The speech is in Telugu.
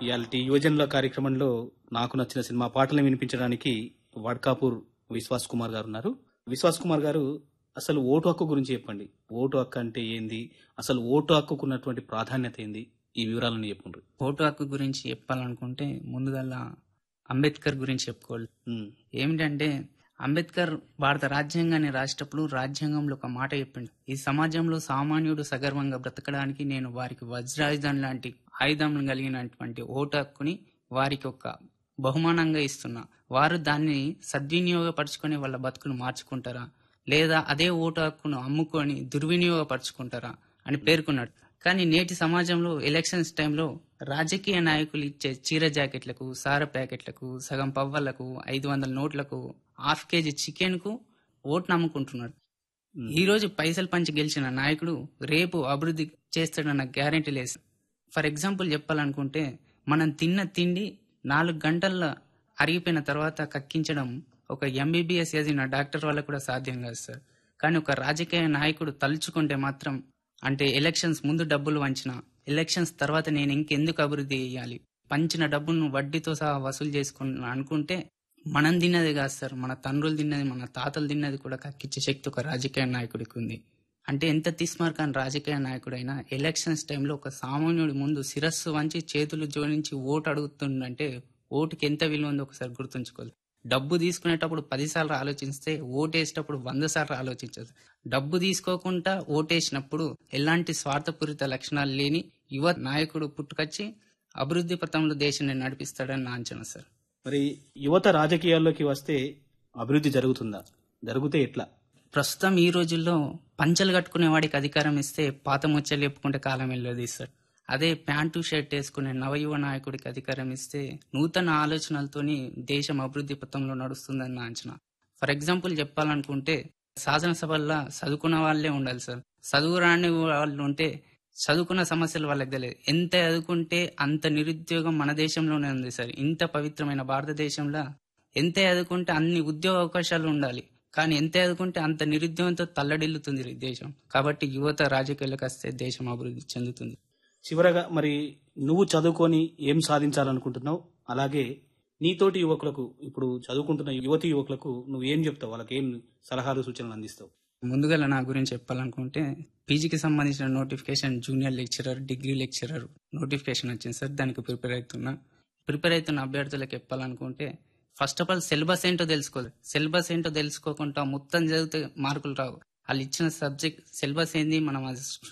ఇవాళ యువజనుల కార్యక్రమంలో నాకు నచ్చిన సినిమా పాటలు వినిపించడానికి వడ్కాపూర్ విశ్వాస్ కుమార్ గారు ఉన్నారు విశ్వాస్ కుమార్ గారు అసలు ఓటు హక్కు గురించి చెప్పండి ఓటు హక్కు అంటే ఏంది అసలు ఓటు హక్కుకు ఉన్నటువంటి ప్రాధాన్యత ఏంది ఈ వివరాలను చెప్పండి ఓటు హక్కు గురించి చెప్పాలనుకుంటే ముందుగల్లా అంబేద్కర్ గురించి చెప్పుకోవాలి ఉమ్, ఏమిటంటే అంబేద్కర్ భారత రాజ్యాంగాన్ని రాసేటప్పుడు రాజ్యాంగంలో ఒక మాట చెప్పిండు ఈ సమాజంలో సామాన్యుడు సగర్వంగా బ్రతకడానికి నేను వారికి వజ్రాయుధం లాంటి ఆయుధం కలిగినటువంటి ఓటు హక్కుని వారికి ఒక బహుమానంగా ఇస్తున్నా వారు దాన్ని సద్వినియోగపరచుకొని వాళ్ళ బతుకును మార్చుకుంటారా లేదా అదే ఓటు హక్కును అమ్ముకొని దుర్వినియోగపరచుకుంటారా అని పేర్కొన్నాడు కానీ నేటి సమాజంలో ఎలక్షన్స్ టైంలో రాజకీయ నాయకులు ఇచ్చే చీర జాకెట్లకు సార ప్యాకెట్లకు సగం పవ్వలకు ఐదు వందల నోట్లకు హాఫ్ కేజీ చికెన్ కు ఓటు నమ్ముకుంటున్నాడు ఉమ్. ఈ రోజు పైసలు పంచి గెలిచిన నాయకుడు రేపు అభివృద్ధి చేస్తాడన్న గ్యారెంటీ లేదు ఫర్ ఎగ్జాంపుల్ చెప్పాలనుకుంటే మనం తిన్న తిండి నాలుగు గంటల్లో అరిగిపోయిన తర్వాత కక్కించడం ఒక ఎంబీబీఎస్ చదివిన డాక్టర్ వల్ల కూడా సాధ్యం కాదు సార్ కానీ ఒక రాజకీయ నాయకుడు తలుచుకుంటే మాత్రం అంటే ఎలక్షన్స్ ముందు డబ్బులు వంచిన ఎలక్షన్స్ తర్వాత నేను ఇంకెందుకు అభివృద్ధి చేయాలి పంచిన డబ్బును వడ్డీతో సహా వసూలు చేసుకుని అనుకుంటే మనం తిన్నది కాదు సార్ మన తండ్రులు తిన్నది మన తాతలు తిన్నది కూడా కక్కిచ్చే శక్తి ఒక రాజకీయ నాయకుడికి ఉంది అంటే ఎంత తీసుమార్కాని రాజకీయ నాయకుడైనా ఎలక్షన్స్ టైంలో ఒక సామాన్యుడి ముందు శిరస్సు వంచి చేతులు జోడించి ఓటు అడుగుతుండంటే ఓటుకి ఎంత విలువ ఉందో ఒకసారి గుర్తుంచుకోవాలి డబ్బు తీసుకునేటప్పుడు పదిసార్లు ఆలోచిస్తే ఓటేసేటప్పుడు వంద సార్లు ఆలోచించదు డబ్బు తీసుకోకుండా ఓటేసినప్పుడు ఎలాంటి స్వార్థపూరిత లక్షణాలు లేని యువ నాయకుడు పుట్టుకొచ్చి అభివృద్ధి పథంలో దేశాన్ని నడిపిస్తాడని నా అంచనా సార్ మరి యువత రాజకీయాల్లోకి వస్తే అభివృద్ధి జరుగుతుందా జరిగితే ఎట్లా ప్రస్తుతం ఈ రోజుల్లో పంచలు కట్టుకునే వాడికి అధికారం ఇస్తే పాత ముచ్చలు చెప్పుకుంటే కాలం వెళ్ళదు సార్ అదే ప్యాంటు షర్ట్ వేసుకునే నవయువ నాయకుడికి అధికారం ఇస్తే నూతన ఆలోచనలతోని దేశం అభివృద్ధి పథంలో నడుస్తుందని నా అంచనా ఫర్ ఎగ్జాంపుల్ చెప్పాలనుకుంటే శాసనసభల్లో చదువుకున్న వాళ్ళే ఉండాలి సార్ చదువు రాని వాళ్ళు ఉంటే చదువుకున్న సమస్యలు వాళ్ళకి తెలియదు ఎంత చదువుకుంటే అంత నిరుద్యోగం మన దేశంలోనే ఉంది సార్ ఇంత పవిత్రమైన భారతదేశంలో ఎంత చదువుకుంటే అన్ని ఉద్యోగ అవకాశాలు ఉండాలి కానీ ఎంత చదువుకుంటే అంత నిరుద్యోగంతో తల్లడిల్లుతుంది ఈ దేశం కాబట్టి యువత రాజకీయాలకు వస్తే దేశం అభివృద్ధి చెందుతుంది చివరగా మరి నువ్వు చదువుకొని ఏం సాధించాలనుకుంటున్నావు అలాగే నీతోటి యువకులకు ఇప్పుడు చదువుకుంటున్న యువతి యువకులకు నువ్వు ఏం చెప్తావు వాళ్ళకి ఏం సలహాలు సూచనలు అందిస్తావు ముందుగా నా గురించి చెప్పాలనుకుంటే పీజీకి సంబంధించిన notification junior lecturer degree lecturer notification వచ్చింది సార్ దానికి ప్రిపేర్ అవుతున్నా ప్రిపేర్ అవుతున్న అభ్యర్థులకు చెప్పాలనుకుంటే ఫస్ట్ ఆఫ్ ఆల్ సిలబస్ ఏంటో తెలుసుకోవాలి సిలబస్ ఏంటో తెలుసుకోకుండా మొత్తం చదివితే మార్కులు రావు వాళ్ళు ఇచ్చిన సబ్జెక్ట్ సిలబస్ ఏంది మనం అది